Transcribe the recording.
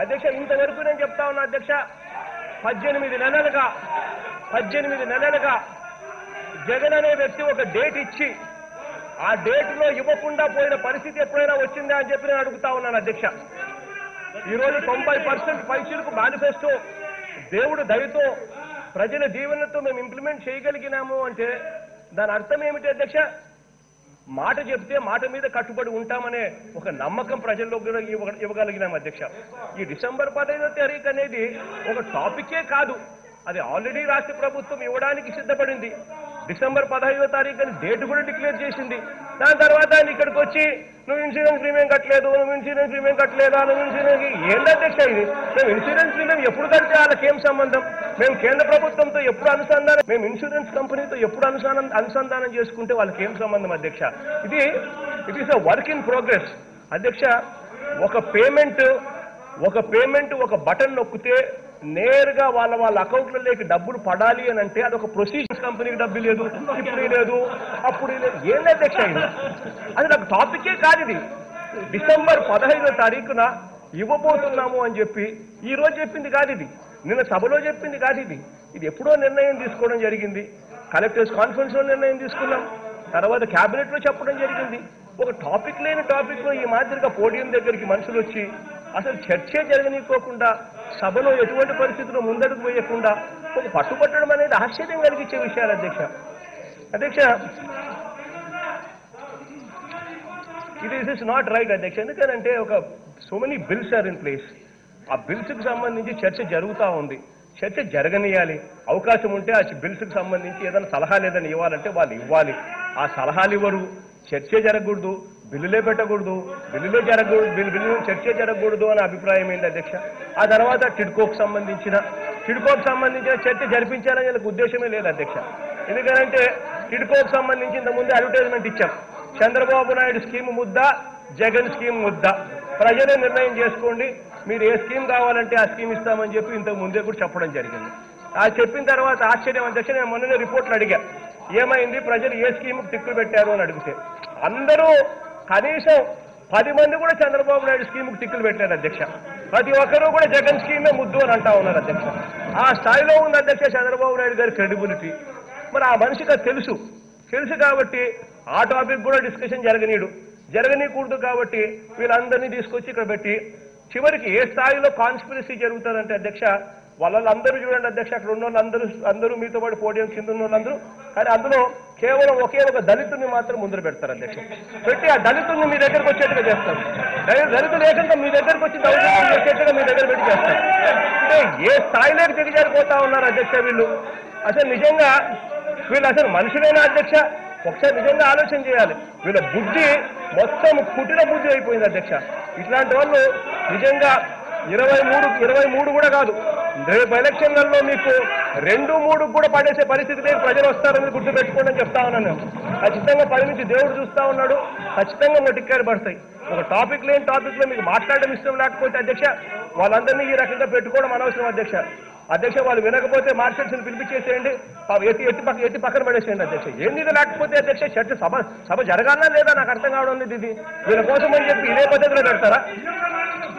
అధ్యక్ష ఇంతవరకు నేను చెప్తా ఉన్నా అధ్యక్ష పద్దెనిమిది నెలలుగా పద్దెనిమిది నెలలుగా జగన్ అనే వ్యక్తి ఒక డేట్ ఇచ్చి ఆ డేట్లో ఇవ్వకుండా పోయిన పరిస్థితి ఎప్పుడైనా వచ్చిందా అని చెప్పి నేను అడుగుతా ఉన్నాను అధ్యక్ష ఈ రోజు తొంభై పర్సెంట్ పైసలకు మేనిఫెస్టో దేవుడు దయతో ప్రజల దీవెనతో మేము ఇంప్లిమెంట్ చేయగలిగినాము అంటే దాని అర్థం ఏమిటి అధ్యక్ష మాట చెప్తే మాట మీద కట్టుబడి ఉంటామనే ఒక నమ్మకం ప్రజల్లో కూడా ఇవ్వ- ఇవ్వగలిగినాం అధ్యక్ష ఈ డిసెంబర్ పదహైదో తారీఖు అనేది ఒక టాపికే కాదు అది ఆల్రెడీ రాష్ట్ర ప్రభుత్వం ఇవ్వడానికి సిద్ధపడింది డిసెంబర్ పదహైదో తారీఖు అని డేట్ కూడా డిక్లేర్ చేసింది దాని తర్వాత ఆయన ఇక్కడికి వచ్చి నువ్వు ఇన్సూరెన్స్ ప్రీమియం కట్టలేదు నువ్వు ఇన్సూరెన్స్ ప్రీమియం కట్టలేదా నువ్వు ఇన్సూరెన్స్ ఏంటి అధ్యక్ష ఇది మేము ఇన్సూరెన్స్ ప్రీమియం ఎప్పుడు కడితే వాళ్ళకి ఏం సంబంధం మేము కేంద్ర ప్రభుత్వంతో ఎప్పుడు అనుసంధానం మేము ఇన్సూరెన్స్ కంపెనీతో ఎప్పుడు అనుసంధానం అనుసంధానం చేసుకుంటే వాళ్ళకి ఏం సంబంధం అధ్యక్ష ఇది it is a work in progress అధ్యక్ష ఒక పేమెంట్ ఒక పేమెంట్ ఒక బటన్ నొక్కితే నేరుగా వాళ్ళ వాళ్ళ అకౌంట్లలోకి డబ్బులు పడాలి అని అంటే అదొక ప్రొసీజర్ కంపెనీకి డబ్బు లేదు ఇప్పుడు లేదు అప్పుడు లేదు ఏంది అధ్యక్ష ఇది అది నాకు టాపికే కాదు ఇది డిసెంబర్ పదహైదో తారీఖున ఇవ్వబోతున్నాము అని చెప్పి ఈ రోజు చెప్పింది కాదు ఇది నిన్న సభలో చెప్పింది కాదు ఇది ఇది ఎప్పుడో నిర్ణయం తీసుకోవడం జరిగింది కలెక్టర్స్ కాన్ఫరెన్స్ లో నిర్ణయం తీసుకున్నాం తర్వాత క్యాబినెట్ లో చెప్పడం జరిగింది ఒక టాపిక్ లేని టాపిక్ లో ఈ మాదిరిగా పోడియం దగ్గరికి మనుషులు వచ్చి అసలు చర్చే జరగనీకోకుండా సభలో ఎటువంటి పరిస్థితుల్లో ముందడుగు వేయకుండా ఒక పట్టుబట్టడం అనేది ఆశ్చర్యం కలిగించే విషయాలు అధ్యక్ష అధ్యక్ష ఇది ఇస్ నాట్ రైట్ అధ్యక్ష ఎందుకంటే ఒక so many bills are in place ఆ బిల్స్ కి సంబంధించి చర్చ జరుగుతూ ఉంది చర్చ జరగనియాలి అవకాశం ఉంటే ఆ బిల్స్ కి సంబంధించి ఏదైనా సలహాలు ఏదైనా ఇవ్వాలంటే వాళ్ళు ఇవ్వాలి ఆ సలహాలు ఇవ్వరు చర్చే జరగకూడదు బిల్లులే పెట్టకూడదు బిల్లులే జరగకూడదు బిల్లు బిల్లు చర్చే జరగకూడదు అనే అభిప్రాయం ఏంటి అధ్యక్ష ఆ తర్వాత టిడ్కోకు సంబంధించిన టిడ్కోకు సంబంధించిన చర్చ జరిపించాలని వీళ్ళకి ఉద్దేశమే లేదు అధ్యక్ష ఎందుకంటే టిడ్కోకు సంబంధించి ఇంతకుముందు అడ్వర్టైజ్మెంట్ ఇచ్చాం చంద్రబాబు నాయుడు స్కీమ్ ముద్ద జగన్ స్కీమ్ ముద్ద ప్రజలే నిర్ణయం చేసుకోండి మీరు ఏ స్కీమ్ కావాలంటే ఆ స్కీమ్ ఇస్తామని చెప్పి ఇంతకు ముందే కూడా చెప్పడం జరిగింది ఆ చెప్పిన తర్వాత ఆశ్చర్యం అధ్యక్ష నేను మొన్ననే రిపోర్ట్లు అడిగా ఏమైంది ప్రజలు ఏ స్కీమ్కి టిక్కులు పెట్టారు అని అడిగితే అందరూ కనీసం పది మంది కూడా చంద్రబాబు నాయుడు స్కీమ్కి టిక్కులు పెట్టారు అధ్యక్ష ప్రతి ఒక్కరూ కూడా జగన్ స్కీమే ముద్దు అని అంటా ఉన్నారు అధ్యక్ష ఆ స్థాయిలో ఉంది అధ్యక్ష చంద్రబాబు నాయుడు గారి క్రెడిబిలిటీ మరి ఆ మనిషికి అది తెలుసు తెలుసు కాబట్టి ఆ టాపిక్ కూడా డిస్కషన్ జరగనీడు జరగనీయకూడదు కాబట్టి వీళ్ళందరినీ తీసుకొచ్చి ఇక్కడ పెట్టి చివరికి ఏ స్థాయిలో కాన్స్పిరసీ జరుగుతుందంటే అధ్యక్ష వాళ్ళందరూ చూడండి అధ్యక్ష అక్కడ ఉన్న వాళ్ళందరూ అందరూ మీతో పాటు పోడియం కింద ఉన్న వాళ్ళందరూ కానీ అందులో కేవలం ఒకే ఒక దళితుడిని మాత్రం ముందర పెడతారు అధ్యక్ష పెట్టి ఆ దళితుడిని మీ దగ్గరకు వచ్చేట్టుగా చేస్తారు దళి- దళితులు ఏకంగా మీ దగ్గరకు వచ్చి దౌర్జన్యం చేసేట్టుగా మీ దగ్గర పెట్టి చేస్తారు అంటే ఏ స్థాయిలోకి దిగజారిపోతా ఉన్నారు అధ్యక్ష వీళ్ళు అసలు నిజంగా వీళ్ళు అసలు మనుషులైన అధ్యక్ష ఒకసారి నిజంగా ఆలోచన చేయాలి వీళ్ళ బుద్ధి మొత్తం కుటిల బుద్ధి అయిపోయింది అధ్యక్ష ఇట్లాంటి వాళ్ళు నిజంగా ఇరవై మూడు ఇరవై మూడు కూడా కాదు రేపు ఎలక్షన్లలో మీకు రెండు మూడు కూడా పడేసే పరిస్థితికి ప్రజలు వస్తారని గుర్తు పెట్టుకోండి అని చెప్తా ఉన్నాను నేను. ఖచ్చితంగా పది నుంచి దేవుడు చూస్తా ఉన్నాడు ఖచ్చితంగా మొటిక్కాయలు పడతాయి ఒక టాపిక్ లేని టాపిక్ లో మీకు మాట్లాడడం ఇష్టం లేకపోతే అధ్యక్ష వాళ్ళందరినీ ఈ రకంగా పెట్టుకోవడం అనవసరం అధ్యక్ష అధ్యక్ష వాళ్ళు వినకపోతే మార్షల్స్ పిలిపించేసేయండి ఆ ఎట్టి ఎట్టి పక్క ఎట్టి పక్కన పడేసేయండి అధ్యక్ష ఏంది ఇది లేకపోతే అధ్యక్ష చర్చ సభ సభ జరగాలనా లేదా నాకు అర్థం కావడం లేదు ఇది వీళ్ళ కోసం అని చెప్పి ఇదే పద్ధతిలో పెడతారా